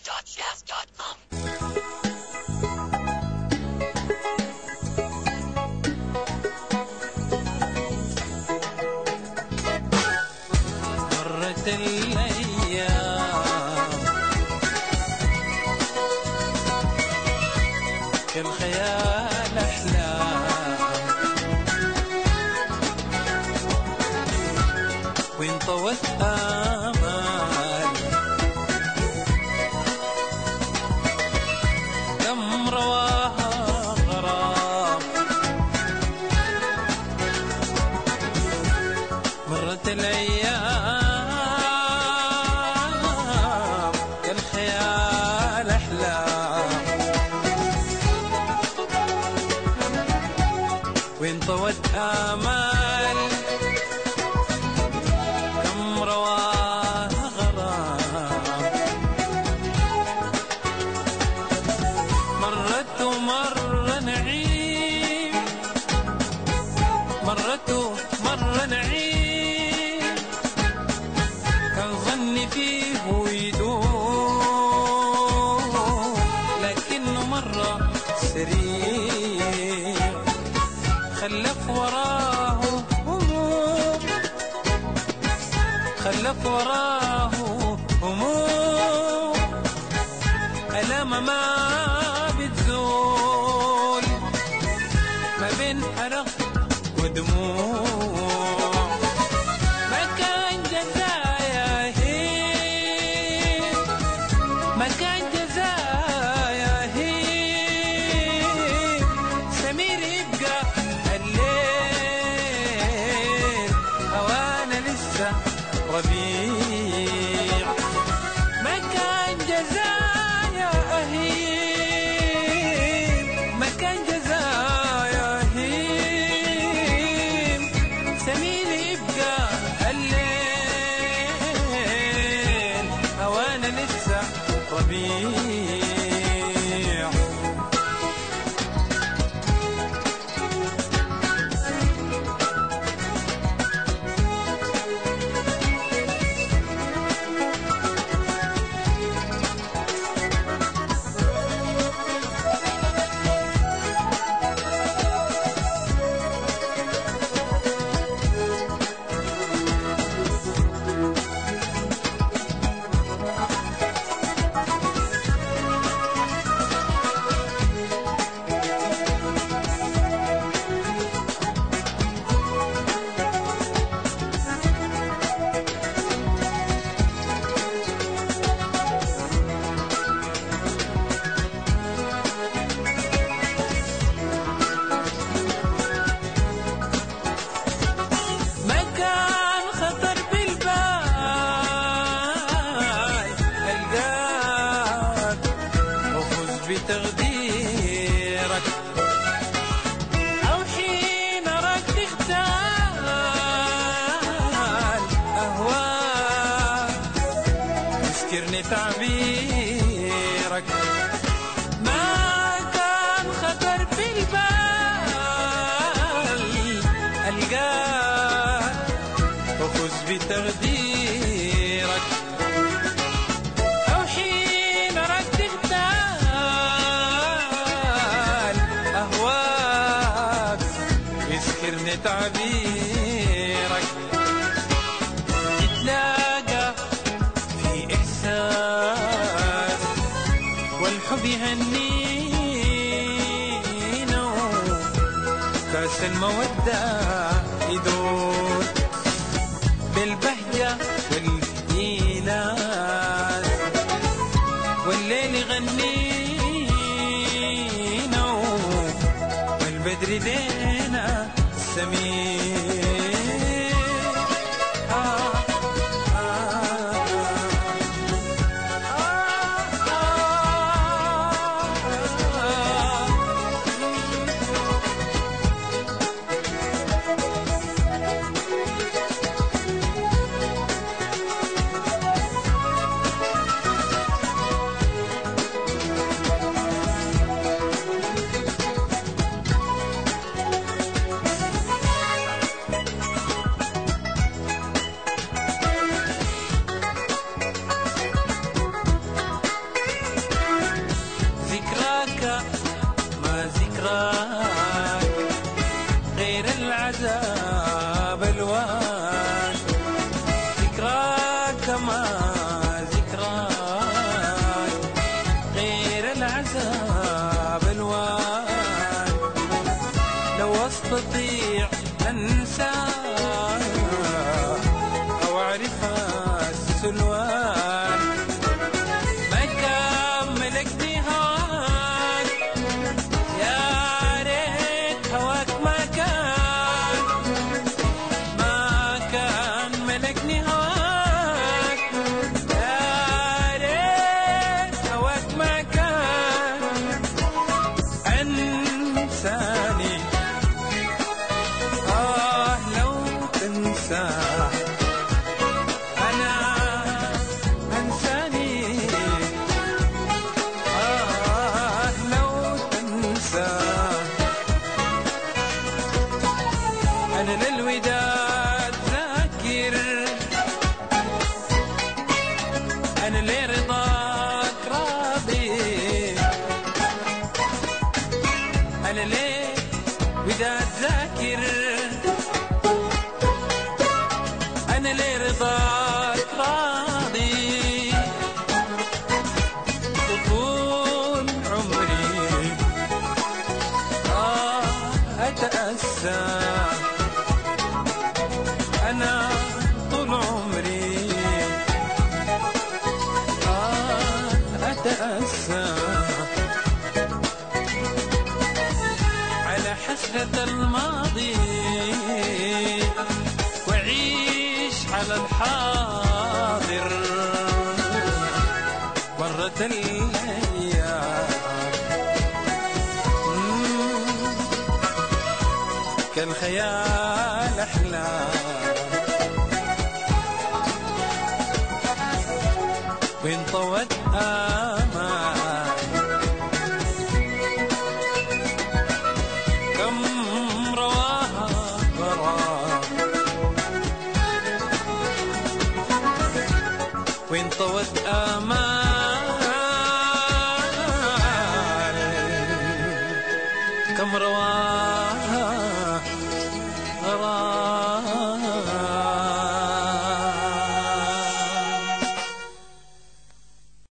www.jazz.com. مرت الأيام في الخيال أحلام وانطوت آمال كم رواها غرام مرت الأيام الخيال أحلام وانطوت آمال كم رواها غرام مرت ومر نعيم مرت ومر نعيم كان ظني فيه ويدوم لكنه مرة سريع خلف وراه هموم خلف وراه هموم ألام ما بتزول ما بين حرق ودموع ما كان جزايا هي ما كان جزايا هي سمير يبقى الليل هوانا لسه ربيع ما كان جزايا أهيم ما كان جزايا أهيم سمير يبقى الليل هوانا لسه ربيع ما كان خطر بالبال ألقاك وفوز بتقديرك أو حين أراك تختال أهواك يذكرني تعبيرك ما كان خطر بالبال ألقاك وفوز بتقديرك أو حين أراك تختال أهواك يذكرني تعبيرك تتلاقى في إحساس والحب يهنينا كاس المودة يدور بالبهجة والإيلاس والليل يغنينا والبدر لينا سمير آه آه كما ذكراك غير العذاب الوان لو استطيع انساه او اعرف السلوان ما كان ملكني هواك يا ريت هواك ما كان ما كان ملكني هواك يا ريت هواك ما كان انساني آه لو تنساه أنا أنساني آه لو تنساه أنا للوداد ذاكر أنا لرضاك راضي أنا ليه وداد ذاكر أنا لرضاك راضي وطول عمري آه أتأسى أنا طول عمري آه أتأسى على حسرة الماضي وعيش على الحاضر مرت الأيام مم. كالخيال أحلام وانطوت آمال كم رواها غرام وانطوت آمال كم رواها